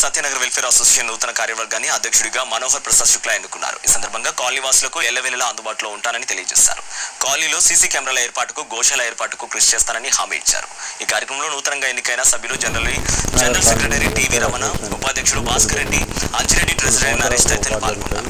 Satyanagar welfare association నూతన కార్యవర్గాన్ని అధ్యక్షుడిగా మనోహర్ ప్రసాద్ శుక్లా ఎన్నుకున్నారు ఈ సందర్భంగా కాలనీ వాసులకు ఎల్లవెల్లలా అందుబాటులో ఉంటానని తెలియజేశారు కాలనీలో సీసీ కెమెరాల ఏర్పాటుకు గోశాల ఏర్పాటుకు కృషి చేస్తానని హామీ ఇచ్చారు ఈ కార్యక్రమంలో నూతనంగా ఎన్నికైన సభ్యులు general general secretary T V Ramana ఉపాధ్యక్షుడు భాస్కర్ రెడ్డి అంజిరెడ్డి ట్రెజరీ నరేష్ తదితరులు పాల్గొన్నారు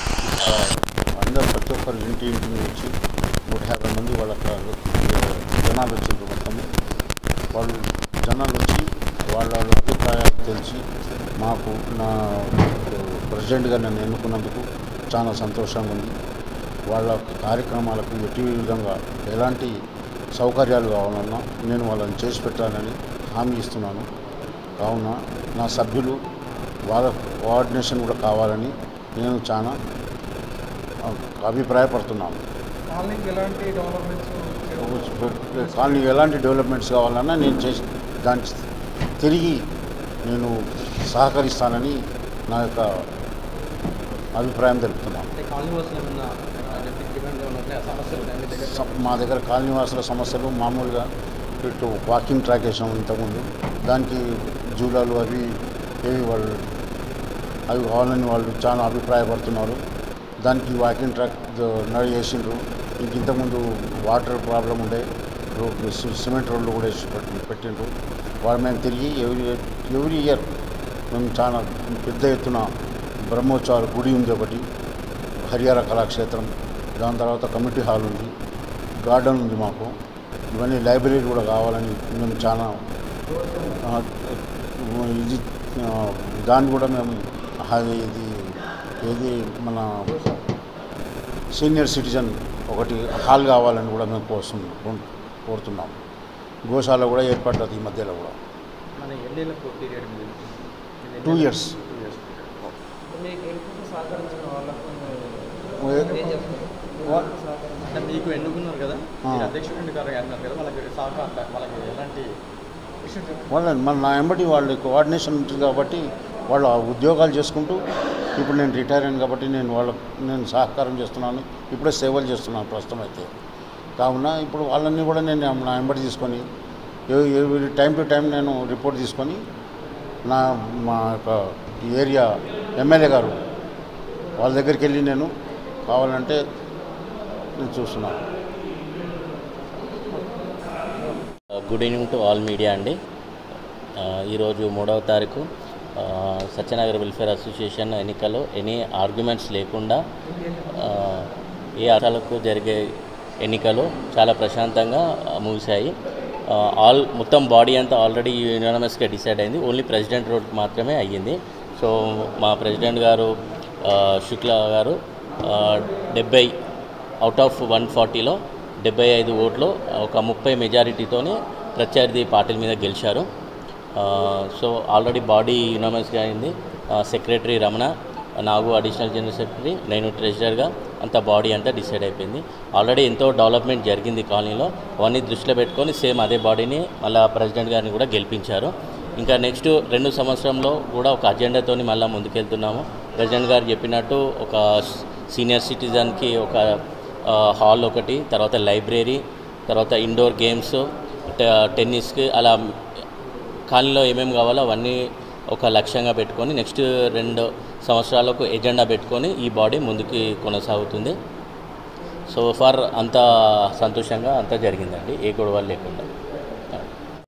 అందరూ ప్రతి ఒక్కరు ఇంటి ఇంటి నుంచి నూట యాభై మంది వాళ్ళ కాళ్ళు, జనాలు వచ్చిండ్రు మొత్తము వాళ్ళు జనాలు వచ్చి వాళ్ళ వాళ్ళ అభిప్రాయాలు తెలిసి మాకు నా ప్రెసిడెంట్గా నన్ను ఎన్నుకున్నందుకు చాలా సంతోషంగా ఉంది వాళ్ళ కార్యక్రమాలకు ఎట్టి విధంగా ఎలాంటి సౌకర్యాలు కావాలన్నా నేను వాళ్ళని చేసి పెట్టాలని హామీ ఇస్తున్నాను కావున నా సభ్యులు వాళ్ళ కోఆర్డినేషన్ కూడా కావాలని నేను చాలా అభిప్రాయపడుతున్నాను కాలనీకి ఎలాంటి డెవలప్మెంట్స్ కాలనీ ఎలాంటి డెవలప్మెంట్స్ కావాలన్నా నేను చేసి దానికి తిరిగి నేను సహకరిస్తానని నా యొక్క అభిప్రాయం తెలుపుతున్నాను అంటే కాలనీ వాసులు ఏమన్నా డిమాండ్ ఏమన్నా ఉన్నాయా? సమస్యలు ఉన్నాయా మీ దగ్గర స- మా దగ్గర కాలనీవాసుల సమస్యలు మామూలుగా ఇటు వాకింగ్ ట్రాక్ వేసాం ఇంతకుముందు దానికి జూలాలు అవి ఏవి వాళ్ళు అవి కావాలని వాళ్ళు చాలా అభిప్రాయపడుతున్నారు దానికి వాకింగ్ ట్రాక్ నడి వేసిండ్రు ఇంక ఇంతకుముందు వాటర్ ప్రాబ్లం ఉండే రో- సి- సిమెంట్ రోడ్లు కూడా వేసి పెట్టి- పెట్టిండ్రు వాళ్ళు మేము తిరిగి ఎవ్రీ ఎవ్రీ ఇయర్ మేము చాలా పెద్ద ఎత్తున బ్రహ్మోత్సవాలు గుడి ఉంది ఒకటి హరిహర కళాక్షేత్రం దాని తర్వాత కమిటీ హాల్ ఉంది గార్డెన్ ఉంది మాకు ఇవన్నీ లైబ్రరీ కూడా కావాలని మేము చాలా ఆ, ఇది ఆ, దాన్ని కూడా మేము అది ఇది ఏది మన సీనియర్ సిటిజన్ ఒకటి హాల్ కావాలని కూడా మేము కోసం కోరుతున్నాం గోశాల కూడా ఏర్పడ్డది ఈ మధ్యలో కూడా మన ఎన్నేళ్ళకు పీరియడ్ మీద టూ ఇయర్స్ టూ ఇయర్స్ మీకు ఎన్నుకుంటూ సహకరించిన వాళ్ళకు ఏ- ఏం చెప్తారు అంటే మీకు ఎన్నుకున్నారు కదా మీరు అధ్యక్షుడు గారు అన్నారు కదా వాళ్ళకి సహకారం వాళ్ళకి ఎలాంటి విషయం చెప్పండి వాళ్ళ మన నా ఎంబటి వాళ్ళు కోఆర్డినేషన్ ఉంటుంది కాబట్టి వాళ్ళు ఆ ఉద్యోగాలు చేసుకుంటూ ఇప్పుడు నేను రిటైర్ అయ్యాను కాబట్టి నేను వాళ్ళకు నేను సహకారం చేస్తున్నాను ఇప్పుడే సేవలు చేస్తున్నాను ప్రస్తుతం అయితే కావున ఇప్పుడు వాళ్ళని కూడా నేను నా ఎంబడి తీసుకొని ఏ- ఏ- టైం టు టైం నేను రిపోర్ట్ తీసుకొని నా మా యొక్క ఈ ఏరియా ఎమ్మెల్యే గారు వాళ్ళ దగ్గరికి వెళ్ళి నేను కావాలంటే నేను చూస్తున్నాను good evening to all media అండి ఆ, ఈరోజు మూడవ తారీఖు ఆ, సత్యనగర్ వెల్ఫేర్ అసోసియేషన్ ఎన్నికలో ఎనీ ఆర్గ్యుమెంట్స్ లేకుండా ఆ, ఏ ఆటలకు జరిగే ఎన్నికలు చాలా ప్రశాంతంగా ఆ, ముగిశాయి ఆ, ఆల్ మొత్తం బాడీ అంతా ఆల్రెడీ యునానమస్గా డిసైడ్ అయింది ఓన్లీ ప్రెసిడెంట్ రోడ్ మాత్రమే అయ్యింది సో మా ప్రెసిడెంట్ గారు ఆ, శుక్లా గారు ఆ, డెబ్బై అవుట్ ఆఫ్ వన్ ఫార్టీలో డెబ్బై ఐదు ఓట్లు ఒక ముప్పై మెజారిటీతోనే ప్రత్యర్థి పార్టీల మీద గెలిచారు ఆ, సో ఆల్రెడీ బాడీ యునామస్గా అయింది ఆ, secretary Ramana Nagu additional general secretary నేను ట్రెజరర్గా అంత బాడీ అంతా డిసైడ్ అయిపోయింది ఆల్రెడీ ఎంతో డెవలప్మెంట్ జరిగింది కాలనీలో అవన్నీ దృష్టిలో పెట్టుకొని సేమ్ అదే బాడీని మళ్ళీ ప్రెసిడెంట్ గారిని కూడా గెలిపించారు ఇంకా నెక్స్ట్ రెండు సంవత్సరంలో కూడా ఒక అజెండాతోని మళ్ళీ ముందుకెళ్తున్నాము ప్రెసిడెంట్ గారు చెప్పినట్టు ఒక సీనియర్ సిటిజన్కి ఒక ఆ, హాల్ ఒకటి తర్వాత లైబ్రరీ తర్వాత ఇండోర్ గేమ్స్ ట- టెన్నిస్కి అలా కాలనీలో ఏమేమి కావాలో అవన్నీ ఒక లక్ష్యంగా పెట్టుకొని నెక్స్ట్ రెండు సంవత్సరాలకు ఎజెండా పెట్టుకొని ఈ బాడీ ముందుకి కొనసాగుతుంది సో ఫర్ అంత సంతోషంగా అంతా జరిగిందండి ఏ గొడవలు లేకుండా